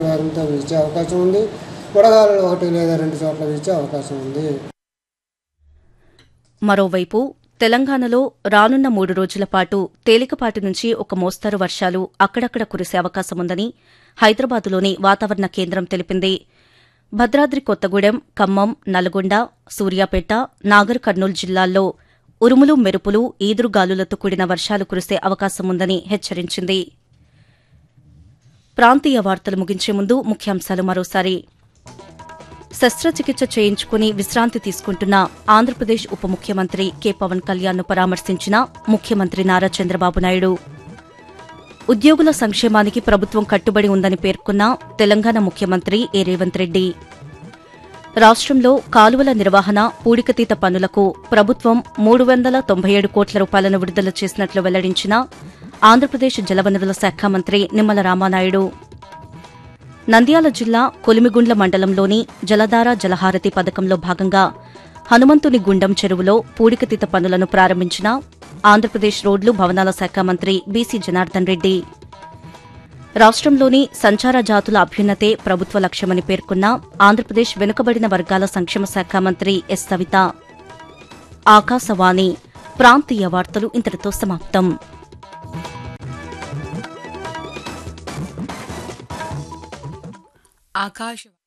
వేగంతో వీచే అవకాశం ఉంది వడగాలులు ఒకటి లేదా రెండు చోట్ల వీచే అవకాశం ఉంది మరోవైపు తెలంగాణలో రానున్న మూడు రోజుల పాటు తేలికపాటి నుంచి ఒక మోస్తరు వర్షాలు అక్కడక్కడ కురిసే అవకాశముందని హైదరాబాదులోని వాతావరణ కేంద్రం తెలిపింది భద్రాద్రి కొత్తగూడెం ఖమ్మం నల్గొండ సూర్యాపేట నాగర్ కర్నూలు జిల్లాల్లో ఉరుములు మెరుపులు ఈదురుగాలులతో కూడిన వర్షాలు కురిసే అవకాశముందని హెచ్చరించింది ప్రాంతీయ వార్తలు ముగించే ముందు ముఖ్యాంశాలు మరోసారి శస్త్రచికిత్స చేయించుకుని విశ్రాంతి తీసుకుంటున్న ఆంధ్రప్రదేశ్ ఉప ముఖ్యమంత్రి కె పవన్ కళ్యాణ్ను పరామర్శించిన ముఖ్యమంత్రి నారా చంద్రబాబు నాయుడు ఉద్యోగుల సంక్షేమానికి ప్రభుత్వం కట్టుబడి ఉందని పేర్కొన్న తెలంగాణ ముఖ్యమంత్రి ఏ రేవంత్ రెడ్డి రాష్ట్రంలో కాలువల నిర్వహణ పూడికతీత పనులకు ప్రభుత్వం మూడు వందల తొంభై ఏడు కోట్ల రూపాయలను విడుదల చేసినట్లు వెల్లడించిన ఆంధ్రప్రదేశ్ జలవనరుల శాఖ మంత్రి నిమ్మల రామానాయుడు నంద్యాల జిల్లా కొలిమిగుండ్ల మండలంలోని జలధార జలహారతి పథకంలో భాగంగా హనుమంతుని గుండం చెరువులో పూడికతీత పనులను ప్రారంభించిన ఆంధ్రప్రదేశ్ రోడ్లు భవనాల శాఖ మంత్రి బీసీ జనార్దన్ రెడ్డి రాష్ట్రంలోని సంచార జాతుల అభ్యున్నతే ప్రభుత్వ లక్ష్యమని పేర్కొన్న ఆంధ్రప్రదేశ్ వెనుకబడిన వర్గాల సంక్షేమ శాఖ మంత్రి ఎస్ సవిత ఆకాశవాణి ప్రాంతీయ వార్తలు ఇంతటితో సమాప్తం ఆకాశ